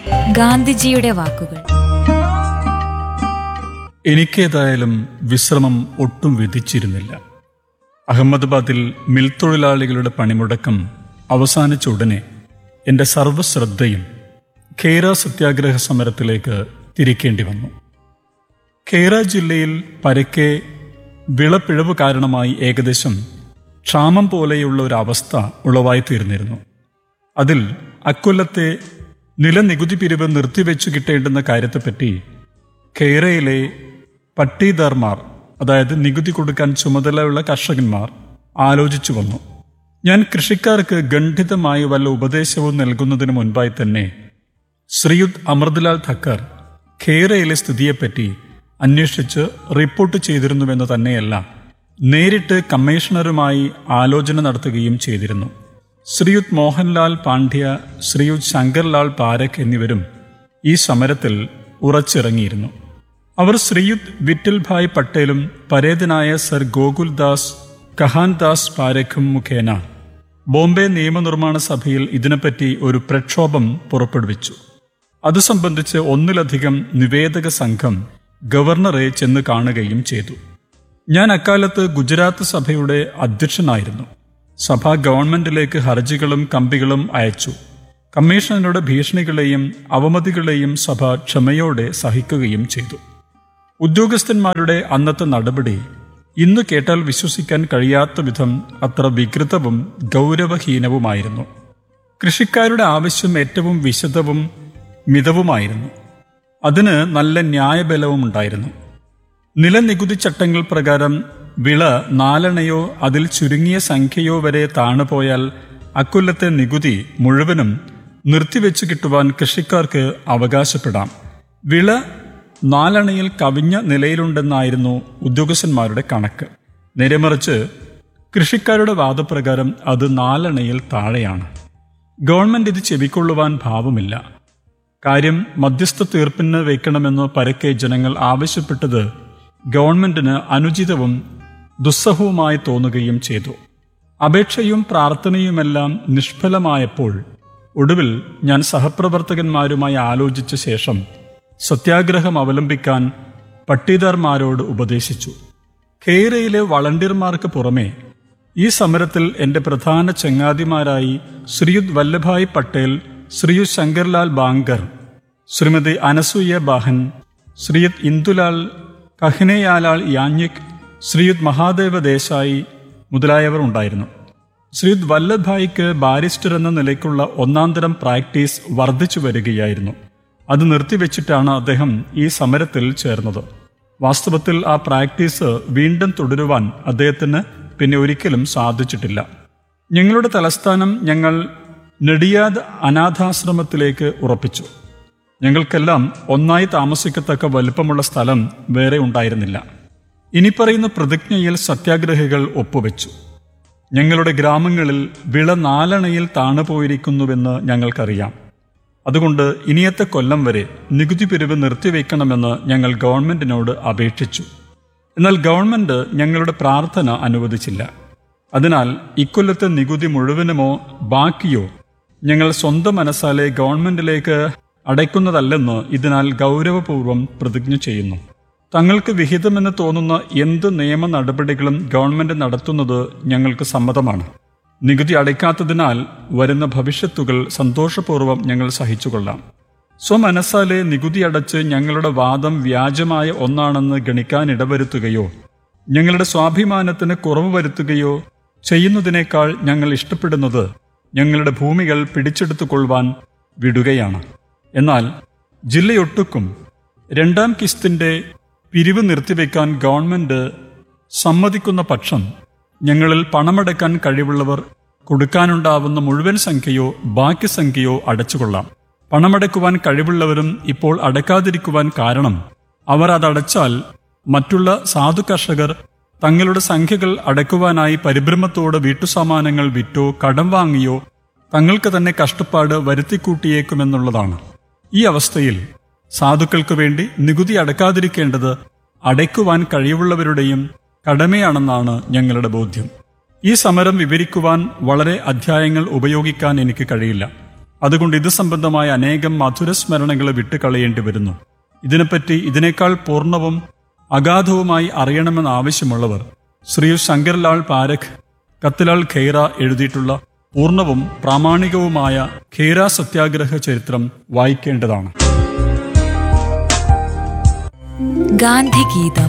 ഗാന്ധിജിയുടെ വാക്കുകൾ എനിക്കേതായാലും വിശ്രമം ഒട്ടും വിധിച്ചിരുന്നില്ല അഹമ്മദാബാദിൽ മിൽ തൊഴിലാളികളുടെ പണിമുടക്കം അവസാനിച്ച ഉടനെ എൻ്റെ സർവ്വശ്രദ്ധയും ഖേര സത്യാഗ്രഹ സമരത്തിലേക്ക് തിരിക്കേണ്ടി വന്നു ഖേര ജില്ലയിൽ പരക്കെ വിളപ്പിഴവ് കാരണമായി ഏകദേശം ക്ഷാമം പോലെയുള്ള ഒരു അവസ്ഥ ഉളവായി തീർന്നിരുന്നു അതിൽ അക്കൊല്ലത്തെ നിലനികുതി പിരിവ് നിർത്തിവെച്ചു കിട്ടേണ്ടുന്ന കാര്യത്തെപ്പറ്റി ഖേരയിലെ പട്ടീദാർമാർ അതായത് നികുതി കൊടുക്കാൻ ചുമതലയുള്ള കർഷകന്മാർ ആലോചിച്ചു വന്നു ഞാൻ കൃഷിക്കാർക്ക് ഗണ്ഡിതമായ വല്ല ഉപദേശവും നൽകുന്നതിന് മുൻപായി തന്നെ ശ്രീയുദ് അമൃതലാൽ ഠക്കർ ഖേരയിലെ സ്ഥിതിയെപ്പറ്റി അന്വേഷിച്ച് റിപ്പോർട്ട് ചെയ്തിരുന്നുവെന്ന് തന്നെയല്ല നേരിട്ട് കമ്മീഷണറുമായി ആലോചന നടത്തുകയും ചെയ്തിരുന്നു ശ്രീയുത് മോഹൻലാൽ പാണ്ഡ്യ ശ്രീയുത് ശങ്കർലാൽ പാരക് എന്നിവരും ഈ സമരത്തിൽ ഉറച്ചിറങ്ങിയിരുന്നു അവർ ശ്രീയുത് വിറ്റൽഭായ് പട്ടേലും പരേതനായ സർ ഗോകുൽദാസ് കഹാൻദാസ് പാരഖും മുഖേന ബോംബെ നിയമനിർമ്മാണ സഭയിൽ ഇതിനെപ്പറ്റി ഒരു പ്രക്ഷോഭം പുറപ്പെടുവിച്ചു അത് സംബന്ധിച്ച് ഒന്നിലധികം നിവേദക സംഘം ഗവർണറെ ചെന്ന് കാണുകയും ചെയ്തു ഞാൻ അക്കാലത്ത് ഗുജറാത്ത് സഭയുടെ അധ്യക്ഷനായിരുന്നു സഭ ഗവൺമെന്റിലേക്ക് ഹർജികളും കമ്പികളും അയച്ചു കമ്മീഷണറുടെ ഭീഷണികളെയും അവമതികളെയും സഭ ക്ഷമയോടെ സഹിക്കുകയും ചെയ്തു ഉദ്യോഗസ്ഥന്മാരുടെ അന്നത്തെ നടപടി ഇന്ന് കേട്ടാൽ വിശ്വസിക്കാൻ കഴിയാത്ത വിധം അത്ര വികൃതവും ഗൗരവഹീനവുമായിരുന്നു കൃഷിക്കാരുടെ ആവശ്യം ഏറ്റവും വിശദവും മിതവുമായിരുന്നു അതിന് നല്ല ന്യായബലവും ഉണ്ടായിരുന്നു നിലനികുതി ചട്ടങ്ങൾ പ്രകാരം വിള നാലണയോ അതിൽ ചുരുങ്ങിയ സംഖ്യയോ വരെ താണുപോയാൽ അക്കൊല്ലത്തെ നികുതി മുഴുവനും നിർത്തിവെച്ചു കിട്ടുവാൻ കൃഷിക്കാർക്ക് അവകാശപ്പെടാം വിള നാലണയിൽ കവിഞ്ഞ നിലയിലുണ്ടെന്നായിരുന്നു ഉദ്യോഗസ്ഥന്മാരുടെ കണക്ക് നേരെമറിച്ച് കൃഷിക്കാരുടെ വാദപ്രകാരം അത് നാലണയിൽ താഴെയാണ് ഗവൺമെന്റ് ഇത് ചെവിക്കൊള്ളുവാൻ ഭാവമില്ല കാര്യം മധ്യസ്ഥ തീർപ്പിന് വയ്ക്കണമെന്ന് പരക്കെ ജനങ്ങൾ ആവശ്യപ്പെട്ടത് ഗവൺമെന്റിന് അനുചിതവും ദുസ്സഹവുമായി തോന്നുകയും ചെയ്തു അപേക്ഷയും പ്രാർത്ഥനയുമെല്ലാം നിഷ്ഫലമായപ്പോൾ ഒടുവിൽ ഞാൻ സഹപ്രവർത്തകന്മാരുമായി ആലോചിച്ച ശേഷം സത്യാഗ്രഹം അവലംബിക്കാൻ പട്ടീദാർമാരോട് ഉപദേശിച്ചു ഖേരയിലെ വളണ്ടിയർമാർക്ക് പുറമെ ഈ സമരത്തിൽ എൻ്റെ പ്രധാന ചങ്ങാതിമാരായി ശ്രീയുദ് വല്ലഭായ് പട്ടേൽ ശ്രീയുദ് ശങ്കർലാൽ ബാങ്കർ ശ്രീമതി അനസൂയ ബാഹൻ ശ്രീയുദ് ഇന്ദുലാൽ കഹ്നയാലാൾ യാഞ്ഞിക് ശ്രീയുദ് മഹാദേവ ദേശായി മുതലായവർ ഉണ്ടായിരുന്നു ശ്രീയുദ് വല്ലഭായ്ക്ക് ബാരിസ്റ്റർ എന്ന നിലയ്ക്കുള്ള ഒന്നാന്തരം പ്രാക്ടീസ് വർദ്ധിച്ചു വരികയായിരുന്നു അത് നിർത്തിവെച്ചിട്ടാണ് അദ്ദേഹം ഈ സമരത്തിൽ ചേർന്നത് വാസ്തവത്തിൽ ആ പ്രാക്ടീസ് വീണ്ടും തുടരുവാൻ അദ്ദേഹത്തിന് പിന്നെ ഒരിക്കലും സാധിച്ചിട്ടില്ല ഞങ്ങളുടെ തലസ്ഥാനം ഞങ്ങൾ നെടിയാദ് അനാഥാശ്രമത്തിലേക്ക് ഉറപ്പിച്ചു ഞങ്ങൾക്കെല്ലാം ഒന്നായി താമസിക്കത്തക്ക വലുപ്പമുള്ള സ്ഥലം വേറെ ഉണ്ടായിരുന്നില്ല ഇനി പറയുന്ന പ്രതിജ്ഞയിൽ സത്യാഗ്രഹികൾ ഒപ്പുവെച്ചു ഞങ്ങളുടെ ഗ്രാമങ്ങളിൽ വിള നാലണയിൽ താണുപോയിരിക്കുന്നുവെന്ന് ഞങ്ങൾക്കറിയാം അതുകൊണ്ട് ഇനിയത്തെ കൊല്ലം വരെ നികുതി പിരിവ് നിർത്തിവെക്കണമെന്ന് ഞങ്ങൾ ഗവൺമെന്റിനോട് അപേക്ഷിച്ചു എന്നാൽ ഗവൺമെന്റ് ഞങ്ങളുടെ പ്രാർത്ഥന അനുവദിച്ചില്ല അതിനാൽ ഇക്കൊല്ലത്തെ നികുതി മുഴുവനുമോ ബാക്കിയോ ഞങ്ങൾ സ്വന്തം മനസ്സാലെ ഗവൺമെന്റിലേക്ക് അടയ്ക്കുന്നതല്ലെന്ന് ഇതിനാൽ ഗൗരവപൂർവ്വം പ്രതിജ്ഞ ചെയ്യുന്നു തങ്ങൾക്ക് വിഹിതമെന്ന് തോന്നുന്ന എന്ത് നിയമ നടപടികളും ഗവൺമെന്റ് നടത്തുന്നത് ഞങ്ങൾക്ക് സമ്മതമാണ് നികുതി അടയ്ക്കാത്തതിനാൽ വരുന്ന ഭവിഷ്യത്തുകൾ സന്തോഷപൂർവ്വം ഞങ്ങൾ സഹിച്ചുകൊള്ളാം സ്വമനസ്സാലെ നികുതി അടച്ച് ഞങ്ങളുടെ വാദം വ്യാജമായ ഒന്നാണെന്ന് ഗണിക്കാൻ ഇടവരുത്തുകയോ ഞങ്ങളുടെ സ്വാഭിമാനത്തിന് കുറവ് വരുത്തുകയോ ചെയ്യുന്നതിനേക്കാൾ ഞങ്ങൾ ഇഷ്ടപ്പെടുന്നത് ഞങ്ങളുടെ ഭൂമികൾ പിടിച്ചെടുത്തുകൊള്ളുവാൻ വിടുകയാണ് എന്നാൽ ജില്ലയൊട്ടുക്കും രണ്ടാം കിസ്തിന്റെ പിരിവ് നിർത്തിവെക്കാൻ ഗവൺമെന്റ് സമ്മതിക്കുന്ന പക്ഷം ഞങ്ങളിൽ പണമടക്കാൻ കഴിവുള്ളവർ കൊടുക്കാനുണ്ടാവുന്ന മുഴുവൻ സംഖ്യയോ ബാക്കി സംഖ്യയോ അടച്ചുകൊള്ളാം പണമടക്കുവാൻ കഴിവുള്ളവരും ഇപ്പോൾ അടക്കാതിരിക്കുവാൻ കാരണം അവർ അതടച്ചാൽ മറ്റുള്ള സാധു കർഷകർ തങ്ങളുടെ സംഖ്യകൾ അടക്കുവാനായി പരിഭ്രമത്തോടെ വീട്ടുസാമാനങ്ങൾ വിറ്റോ കടം വാങ്ങിയോ തങ്ങൾക്ക് തന്നെ കഷ്ടപ്പാട് വരുത്തിക്കൂട്ടിയേക്കുമെന്നുള്ളതാണ് ഈ അവസ്ഥയിൽ സാധുക്കൾക്ക് വേണ്ടി നികുതി അടക്കാതിരിക്കേണ്ടത് അടയ്ക്കുവാൻ കഴിവുള്ളവരുടെയും കടമയാണെന്നാണ് ഞങ്ങളുടെ ബോധ്യം ഈ സമരം വിവരിക്കുവാൻ വളരെ അധ്യായങ്ങൾ ഉപയോഗിക്കാൻ എനിക്ക് കഴിയില്ല അതുകൊണ്ട് ഇത് സംബന്ധമായ അനേകം മധുരസ്മരണകളെ വിട്ടുകളയേണ്ടി വരുന്നു ഇതിനെപ്പറ്റി ഇതിനേക്കാൾ പൂർണ്ണവും അഗാധവുമായി അറിയണമെന്ന് ആവശ്യമുള്ളവർ ശ്രീ ശങ്കർലാൽ പാരഖ് കത്തിലാൽ ഖെയ്റ എഴുതിയിട്ടുള്ള പൂർണ്ണവും പ്രാമാണികവുമായ ഖേര സത്യാഗ്രഹ ചരിത്രം വായിക്കേണ്ടതാണ് ഗാന്ധിഗീതം